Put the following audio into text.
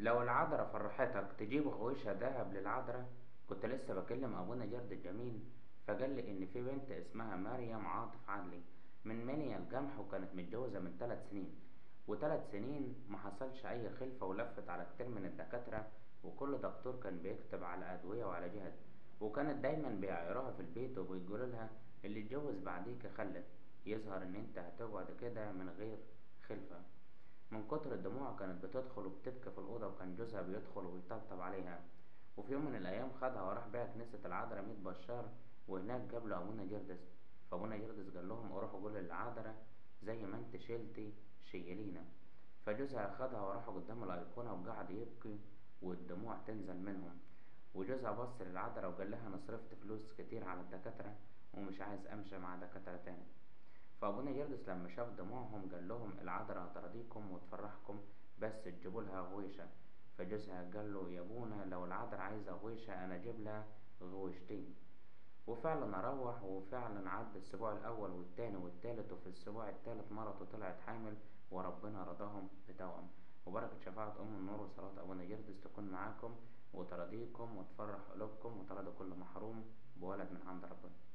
لو العذرة فرحتك تجيب غويشة دهب للعذرة كنت لسه بكلم أبونا جرد الجميل فقال لي إن في بنت اسمها مريم عاطف عدلي من منيا الجمح وكانت متجوزة من تلات سنين وتلات سنين ما حصلش أي خلفة ولفت على كتير من الدكاترة وكل دكتور كان بيكتب على أدوية وعلى جهد وكانت دايما بيعيروها في البيت وبيقولوا لها اللي اتجوز بعديك خلف يظهر إن أنت هتقعد كده من غير خلفة من كتر الدموع كانت بتدخل وبتبكي في الأوضة وكان جوزها بيدخل ويطبطب عليها وفي يوم من الأيام خدها وراح بيها كنيسة العذراء ميت بشار وهناك جاب له أبونا جردس فأبونا جردس قال لهم روحوا قولوا للعذراء زي ما انت شلتي شيلينا فجوزها خدها وراحوا قدام الأيقونة وقعد يبكي والدموع تنزل منهم وجوزها بص للعذراء وقال لها أنا صرفت فلوس كتير على الدكاترة ومش عايز أمشي مع دكاترة تاني فأبونا جردس لما شاف دموعهم قال لهم العذراء هترضيكم وتفرحكم بس تجيبوا لها غويشة فجوزها قال له يا ابونا لو العذراء عايزة غويشة أنا أجيب لها غويشتين وفعلا أروح وفعلا عدى الأسبوع الأول والتاني والتالت وفي الأسبوع التالت مرته طلعت حامل وربنا رضاهم بتوأم وبركة شفاعة أم النور وصلاة أبونا جردس تكون معاكم وترضيكم وتفرح قلوبكم وترضي كل محروم بولد من عند ربنا